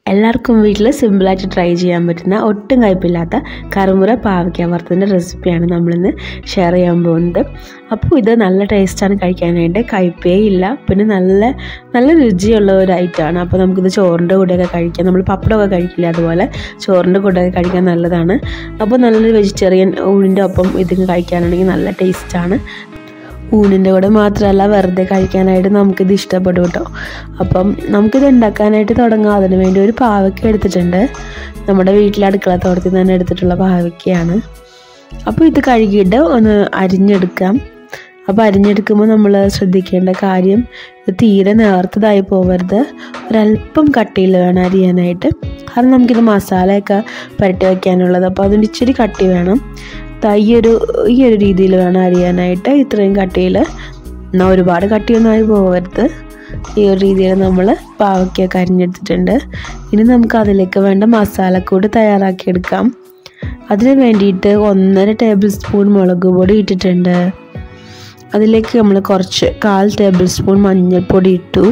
എല്ലാവർക്കും വീട്ടിൽ സിമ്പിളായിട്ട് ട്രൈ ചെയ്യാൻ പറ്റുന്ന ഒട്ടും കയ്പില്ലാത്ത കറുമുറ പാവയ്ക്ക വറുത്തതിൻ്റെ റെസിപ്പിയാണ് നമ്മളിന്ന് ഷെയർ ചെയ്യാൻ പോകുന്നത് അപ്പോൾ ഇത് നല്ല ടേസ്റ്റാണ് കഴിക്കാനായിട്ട് കയ്പേ ഇല്ല പിന്നെ നല്ല നല്ല രുചിയുള്ള ഒരു ഐറ്റമാണ് അപ്പോൾ നമുക്കിത് ചോറിൻ്റെ കൂടെയൊക്കെ കഴിക്കാം നമ്മൾ പപ്പടമൊക്കെ കഴിക്കില്ല അതുപോലെ ചോറിൻ്റെ കൂടെയൊക്കെ കഴിക്കാൻ നല്ലതാണ് അപ്പോൾ നല്ലൊരു വെജിറ്റേറിയൻ ഊണിൻ്റെ ഒപ്പം ഇതിന് കഴിക്കാനാണെങ്കിൽ നല്ല ടേസ്റ്റാണ് ഊണിൻ്റെ കൂടെ മാത്രമല്ല വെറുതെ കഴിക്കാനായിട്ട് നമുക്കിത് ഇഷ്ടപ്പെടും കേട്ടോ അപ്പം നമുക്കിത് ഉണ്ടാക്കാനായിട്ട് തുടങ്ങാം അതിന് വേണ്ടി ഒരു പാവയ്ക്ക എടുത്തിട്ടുണ്ട് നമ്മുടെ വീട്ടിലെ അടുക്കള തോട്ടത്തിൽ നിന്ന് തന്നെ എടുത്തിട്ടുള്ള പാവയ്ക്കയാണ് അപ്പോൾ ഇത് കഴുകിയിട്ട് ഒന്ന് അരിഞ്ഞെടുക്കാം അപ്പോൾ അരിഞ്ഞെടുക്കുമ്പോൾ നമ്മൾ ശ്രദ്ധിക്കേണ്ട കാര്യം ഇത് തീരെ നേർത്തതായി പോകരുത് ഒരല്പം കട്ടിയിൽ വേണം അരിയാനായിട്ട് കാരണം നമുക്കിത് മസാലയൊക്കെ പുരട്ടി വയ്ക്കാനുള്ളത് അപ്പോൾ അതിന് ഇച്ചിരി കട്ടി വേണം ഈ ഒരു ഈ ഒരു രീതിയിൽ വേണം അരിയാനായിട്ട് ഇത്രയും കട്ടിയിൽ എന്നാൽ ഒരുപാട് കട്ടിയൊന്നും ആയി പോകരുത് ഈ ഒരു രീതിയിൽ നമ്മൾ പാവയ്ക്കൊക്കെ അരിഞ്ഞെടുത്തിട്ടുണ്ട് ഇനി നമുക്ക് അതിലേക്ക് വേണ്ട മസാലക്കൂട് തയ്യാറാക്കിയെടുക്കാം അതിന് വേണ്ടിയിട്ട് ഒന്നര ടേബിൾ സ്പൂൺ മുളക് പൊടി ഇട്ടിട്ടുണ്ട് അതിലേക്ക് നമ്മൾ കുറച്ച് കാൽ ടേബിൾ സ്പൂൺ മഞ്ഞൾപ്പൊടി ഇട്ടു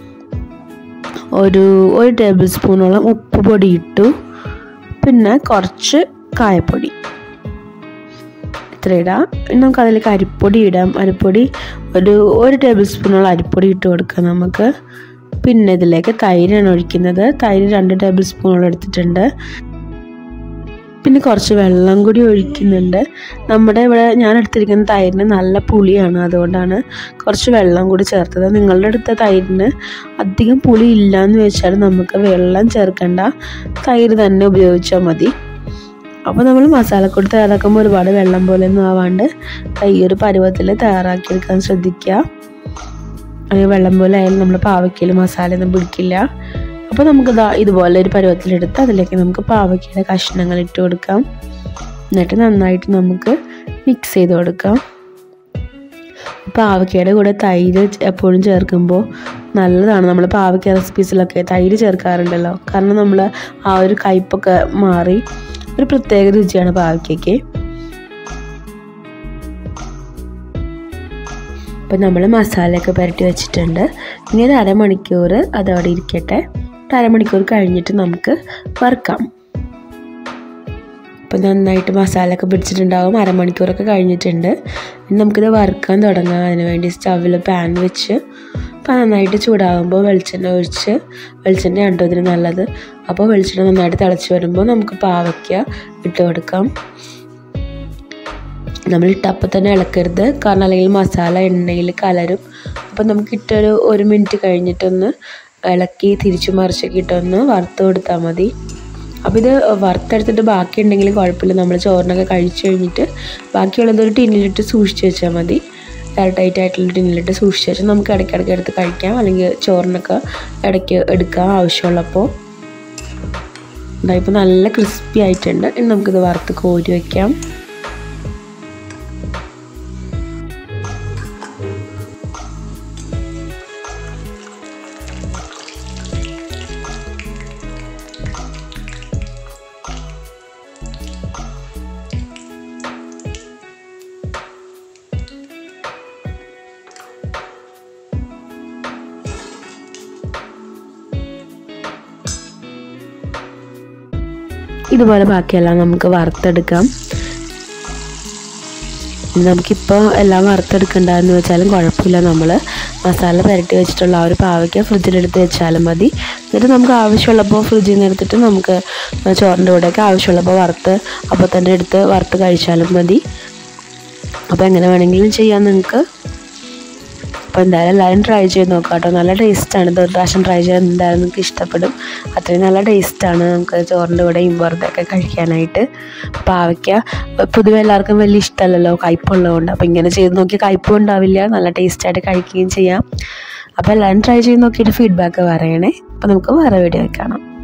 ഒരു ഒരു ടേബിൾ സ്പൂണോളം ഉപ്പ് പൊടി ഇട്ടു പിന്നെ കുറച്ച് കായപ്പൊടി ഇത്ര ഇടാം നമുക്ക് അതിലേക്ക് അരിപ്പൊടി ഇടാം അരിപ്പൊടി ഒരു ഒരു ടേബിൾ സ്പൂണോളം അരിപ്പൊടി ഇട്ട് കൊടുക്കാം നമുക്ക് പിന്നെ ഇതിലേക്ക് തൈരാണ് ഒഴിക്കുന്നത് തൈര് രണ്ട് ടേബിൾ സ്പൂണോളം എടുത്തിട്ടുണ്ട് പിന്നെ കുറച്ച് വെള്ളം കൂടി ഒഴിക്കുന്നുണ്ട് നമ്മുടെ ഇവിടെ ഞാൻ എടുത്തിരിക്കുന്ന തൈരിന് നല്ല പുളിയാണ് അതുകൊണ്ടാണ് കുറച്ച് വെള്ളം കൂടി ചേർത്തത് നിങ്ങളുടെ അടുത്ത തൈരിന് അധികം പുളി ഇല്ല എന്ന് വെച്ചാൽ നമുക്ക് വെള്ളം ചേർക്കേണ്ട തൈര് തന്നെ ഉപയോഗിച്ചാൽ മതി അപ്പോൾ നമ്മൾ മസാലക്കൂട്ട് തയ്യാറാക്കുമ്പോൾ ഒരുപാട് വെള്ളം പോലെ ഒന്നും ആവാണ്ട് ഈ ഒരു പരുവത്തിൽ തയ്യാറാക്കിയെടുക്കാൻ ശ്രദ്ധിക്കുക അല്ലെങ്കിൽ വെള്ളം പോലെ ആയാലും നമ്മൾ പാവയ്ക്കയിൽ മസാലയൊന്നും പിടിക്കില്ല അപ്പോൾ നമുക്ക് ഇതാ ഇതുപോലെ ഒരു പരുവത്തിലെടുത്ത് അതിലേക്ക് നമുക്ക് പാവയ്ക്കയുടെ കഷ്ണങ്ങൾ ഇട്ട് കൊടുക്കാം എന്നിട്ട് നന്നായിട്ട് നമുക്ക് മിക്സ് ചെയ്ത് കൊടുക്കാം പാവയ്ക്കയുടെ കൂടെ തൈര് എപ്പോഴും ചേർക്കുമ്പോൾ നല്ലതാണ് നമ്മൾ പാവയ്ക്ക റെസിപ്പീസിലൊക്കെ തൈര് ചേർക്കാറുണ്ടല്ലോ കാരണം നമ്മൾ ആ ഒരു കയ്പൊക്കെ മാറി ഒരു പ്രത്യേക രുചിയാണ് പാവയ്ക്കയ്ക്ക് അപ്പം നമ്മൾ മസാലയൊക്കെ പുരട്ടി വെച്ചിട്ടുണ്ട് ഇനി ഒരു അരമണിക്കൂർ അതവിടെ ഇരിക്കട്ടെ ഒരു അരമണിക്കൂർ കഴിഞ്ഞിട്ട് നമുക്ക് വറുക്കാം അപ്പോൾ നന്നായിട്ട് മസാലയൊക്കെ പിടിച്ചിട്ടുണ്ടാവും അരമണിക്കൂറൊക്കെ കഴിഞ്ഞിട്ടുണ്ട് ഇനി നമുക്കിത് വറുക്കാൻ തുടങ്ങാം അതിന് വേണ്ടി സ്റ്റവിൽ പാൻ വെച്ച് അപ്പോൾ നന്നായിട്ട് ചൂടാകുമ്പോൾ വെളിച്ചെണ്ണ ഒഴിച്ച് വെളിച്ചെണ്ണ ഉണ്ടോ ഇതിന് നല്ലത് അപ്പോൾ വെളിച്ചെണ്ണ നന്നായിട്ട് തിളച്ച് വരുമ്പോൾ നമുക്ക് പാവയ്ക്ക ഇട്ട് കൊടുക്കാം നമ്മൾ ഇട്ടപ്പോൾ തന്നെ ഇളക്കരുത് കാരണം അല്ലെങ്കിൽ മസാല എണ്ണയിൽ കലരും അപ്പം നമുക്ക് ഇട്ടൊരു ഒരു മിനിറ്റ് കഴിഞ്ഞിട്ടൊന്ന് ഇളക്കി തിരിച്ചു മറിച്ചൊക്കെ ഇട്ടൊന്ന് വറുത്ത് കൊടുത്താൽ മതി അപ്പോൾ ഇത് വറുത്തെടുത്തിട്ട് ബാക്കി ഉണ്ടെങ്കിൽ കുഴപ്പമില്ല നമ്മൾ ചോറിനൊക്കെ കഴിച്ചു കഴിഞ്ഞിട്ട് ബാക്കിയുള്ളത് ഒരു ടിന്നിലിട്ട് സൂക്ഷിച്ച് വെച്ചാൽ മതി എയർ ടൈറ്റ് ആയിട്ടുള്ള ടിന്നിലിട്ട് സൂക്ഷിച്ച് വെച്ചാൽ നമുക്ക് ഇടയ്ക്കിടയ്ക്ക് എടുത്ത് കഴിക്കാം അല്ലെങ്കിൽ ചോറിനൊക്കെ ഇടയ്ക്ക് എടുക്കാം ആവശ്യമുള്ളപ്പോൾ ഇപ്പോൾ നല്ല ക്രിസ്പി ആയിട്ടുണ്ട് ഇനി നമുക്കിത് വറുത്ത് കോരി വയ്ക്കാം ഇതുപോലെ ബാക്കിയെല്ലാം നമുക്ക് വറുത്തെടുക്കാം നമുക്കിപ്പോൾ എല്ലാം വറുത്തെടുക്കണ്ടെന്ന് വെച്ചാലും കുഴപ്പമില്ല നമ്മൾ മസാല പുരട്ടി വെച്ചിട്ടുള്ള ആ ഒരു പാവയ്ക്ക ഫ്രിഡ്ജിലെടുത്ത് വെച്ചാലും മതി എന്നിട്ട് നമുക്ക് ആവശ്യമുള്ളപ്പോൾ ഫ്രിഡ്ജിൽ നിന്ന് എടുത്തിട്ട് നമുക്ക് ചോറിൻ്റെ കൂടെയൊക്കെ ആവശ്യമുള്ളപ്പോൾ വറുത്ത് അപ്പോൾ തന്നെ എടുത്ത് വറുത്ത് കഴിച്ചാലും മതി അപ്പോൾ എങ്ങനെ വേണമെങ്കിലും ചെയ്യാം നിങ്ങൾക്ക് അപ്പോൾ എന്തായാലും എല്ലാവരും ട്രൈ ചെയ്ത് നോക്കാം കേട്ടോ നല്ല ടേസ്റ്റാണ് ഇത് ഒരു പ്രാവശ്യം ട്രൈ ചെയ്താൽ എന്തായാലും നിങ്ങൾക്ക് ഇഷ്ടപ്പെടും അത്രയും നല്ല ടേസ്റ്റാണ് നമുക്ക് ചോറിൻ്റെ കൂടെയും വെറുതെ ഒക്കെ കഴിക്കാനായിട്ട് പാവയ്ക്ക പൊതുവെ എല്ലാവർക്കും വലിയ ഇഷ്ടമല്ലല്ലോ കയ്പുള്ളതുകൊണ്ട് അപ്പോൾ ഇങ്ങനെ ചെയ്ത് നോക്കി കയ്പും ഉണ്ടാവില്ല നല്ല ടേസ്റ്റായിട്ട് കഴിക്കുകയും ചെയ്യാം അപ്പോൾ എല്ലാവരും ട്രൈ ചെയ്ത് നോക്കിയിട്ട് ഫീഡ്ബാക്ക് പറയണേ അപ്പോൾ നമുക്ക് വേറെ വീഡിയോ കാണാം